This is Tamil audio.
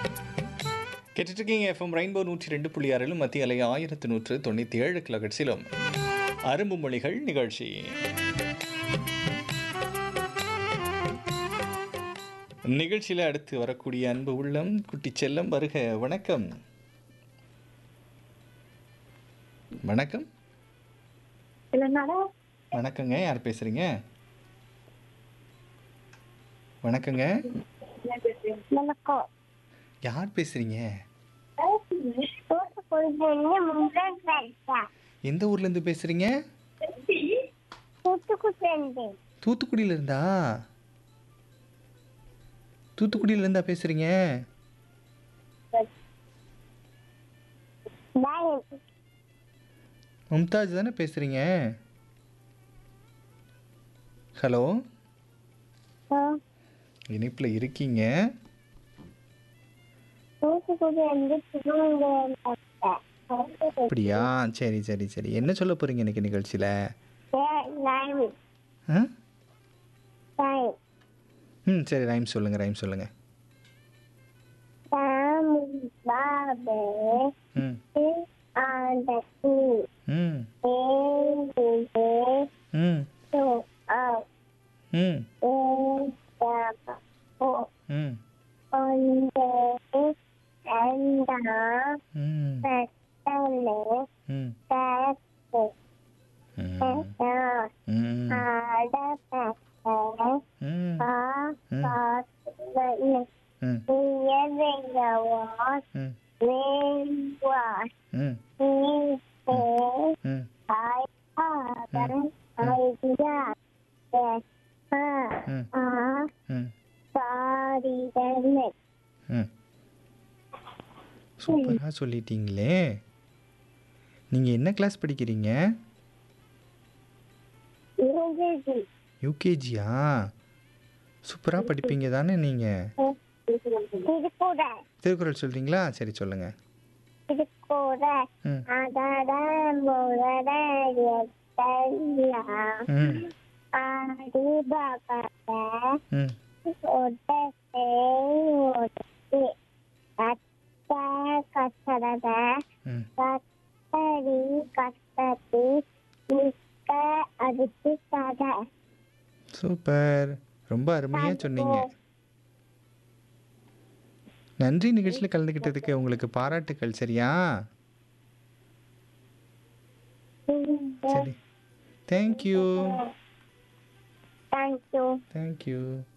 கேட்டுட்டு இருக்கீங்க எஃப்எம் ரெயின்போ நூற்றி ரெண்டு புள்ளி ஆறிலும் மத்திய அலை ஆயிரத்து நூற்று தொண்ணூற்றி ஏழு கிலோகட்ஸிலும் அரும்பு மொழிகள் நிகழ்ச்சி நிகழ்ச்சியில் அடுத்து வரக்கூடிய அன்பு உள்ளம் குட்டி செல்லம் வருக வணக்கம் வணக்கம் வணக்கங்க யார் பேசுறீங்க வணக்கங்க வணக்கம் யார் பேசுறீங்க தூத்துக்குடி முந்தன் பேசா எந்த ஊர்ல இருந்து பேசுறீங்க தூத்துக்குடி இருந்து தூத்துக்குடியில இருந்தா தூத்துக்குடியில இருந்தா பேசுறீங்க பாய் மும்தாஜ் தானே பேசுறீங்க ஹலோ இணைப்பில் இருக்கீங்க தூத்துக்குடி இருந்து திருவனந்தபுரம் பேசா அப்படியா சரி சரி சரி என்ன சொல்ல போறீங்க இன்னைக்கு நிகழ்ச்சியில லைவ் ஆ? லைவ் ம் சரி ரைம் சொல்லுங்க ரைம் சொல்லுங்க சாமி பாபே ம் ஆண்ட டீ ம் ஏ ம் சோ ஆ ம் ஏ பாபா ஓ ம் ஒன்றே ரெண்டா ம் பெட்டலே ம் பேசு ம் பேசா ம் ஆட பேச ம் பா பாத்து ம் நீயவையவாஸ் ம் வேவாஸ் ம் நீசே ம் ஆய் ஆதரன் ஐயா பேசா ம் ஆ ம் சாரிதமே ம் சூப்பராக சொல்லிட்டீங்களே நீங்கள் என்ன கிளாஸ் படிக்கிறீங்க இங்கிலீஷ் யூகேஜியா சூப்பராக படிப்பீங்க தானே நீங்கள் திருக்குற திருக்குறள் சொல்கிறீங்களா சரி சொல்லுங்கள் திருக்குற ம் அதட முரட எத்தல்லா ம் ஆடி பகத ம் ஒட்டே ஒட்டி கத்த கசடத ம் கத்தரி கத்தரி மிக்க அடிச்சு கதை சூப்பர் ரொம்ப அருமையாக சொன்னீங்க நன்றி நிகழ்ச்சியில் கலந்துக்கிட்டதுக்கு உங்களுக்கு பாராட்டுக்கள் சரியா சரி தேங்க்யூ தேங்க்யூ தேங்க்யூ